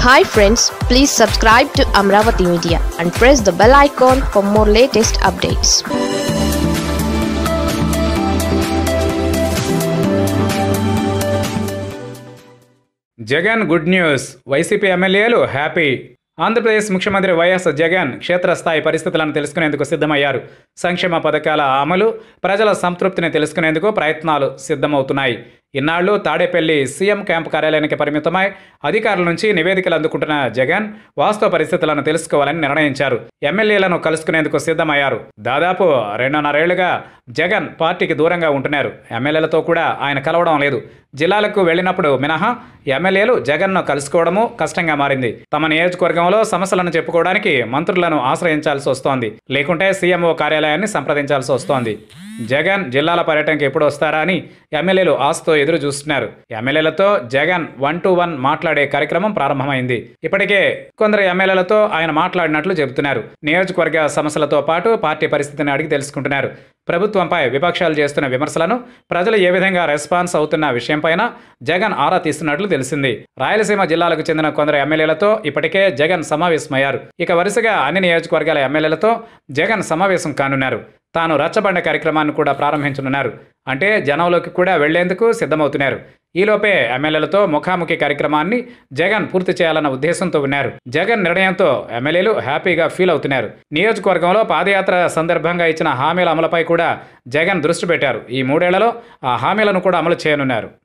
hi friends please subscribe to Amaravati media and press the bell icon for more latest updates Jagan good news YCP ఎమ్మెల్యేలు happy Andhra Pradesh ముఖ్యమంత్రి YS Jagan క్షేత్రస్థాయి పరిస్థితులను తెలుసుకునేందుకు సిద్ధమయ్యారు సంక్షేమ పథకాల అమలు ప్రజల సంతృప్తిని తెలుసుకునేందుకు ప్రయత్నాలు సిద్ధమవుతున్నాయి ఇన్నాళ్లు తాడేపల్లి సీఎం క్యాంపు కార్యాలయానికి పరిమితమై అధికారుల నుంచి నివేదికలు అందుకుంటున్న జగన్ వాస్తవ పరిస్థితులను తెలుసుకోవాలని నిర్ణయించారు ఎమ్మెల్యేలను కలుసుకునేందుకు సిద్ధమయ్యారు దాదాపు రెండున్నరేళ్లుగా జగన్ పార్టీకి దూరంగా ఉంటున్నారు ఎమ్మెల్యేలతో కూడా ఆయన కలవడం లేదు జిల్లాలకు వెళ్ళినప్పుడు మినహా ఎమ్మెల్యేలు జగన్ను కలుసుకోవడము కష్టంగా మారింది తమ నియోజకవర్గంలో సమస్యలను చెప్పుకోవడానికి మంత్రులను ఆశ్రయించాల్సి వస్తోంది లేకుంటే సీఎంఓ కార్యాలయాన్ని సంప్రదించాల్సి వస్తోంది జగన్ జిల్లాల పర్యటనకు ఎప్పుడు వస్తారా అని ఎమ్మెల్యేలు ఆశతో ఎదురు చూస్తున్నారు ఎమ్మెల్యేలతో జగన్ వన్ టు వన్ మాట్లాడే కార్యక్రమం ప్రారంభమైంది ఇప్పటికే కొందరు ఎమ్మెల్యేలతో ఆయన మాట్లాడినట్లు చెబుతున్నారు నియోజకవర్గ సమస్యలతో పాటు పార్టీ పరిస్థితిని అడిగి తెలుసుకుంటున్నారు ప్రభుత్వంపై విపక్షాలు చేస్తున్న విమర్శలను ప్రజలు ఏ విధంగా రెస్పాన్స్ అవుతున్న విషయంపైన జగన్ ఆరా తీస్తున్నట్లు తెలిసింది రాయలసీమ జిల్లాలకు చెందిన కొందరు ఎమ్మెల్యేలతో ఇప్పటికే జగన్ సమావేశమయ్యారు ఇక వరుసగా అన్ని నియోజకవర్గాల ఎమ్మెల్యేలతో జగన్ సమావేశం కానున్నారు తాను రచ్చబండ కార్యక్రమాన్ని కూడా ప్రారంభించనున్నారు అంటే జనంలోకి కూడా వెళ్లేందుకు సిద్ధమవుతున్నారు ఈలోపే ఎమ్మెల్యేలతో ముఖాముఖి కార్యక్రమాన్ని జగన్ పూర్తి చేయాలన్న ఉద్దేశంతో ఉన్నారు జగన్ నిర్ణయంతో ఎమ్మెల్యేలు హ్యాపీగా ఫీల్ అవుతున్నారు నియోజకవర్గంలో పాదయాత్ర సందర్భంగా ఇచ్చిన హామీల అమలుపై కూడా జగన్ దృష్టి పెట్టారు ఈ మూడేళ్లలో ఆ హామీలను కూడా అమలు చేయనున్నారు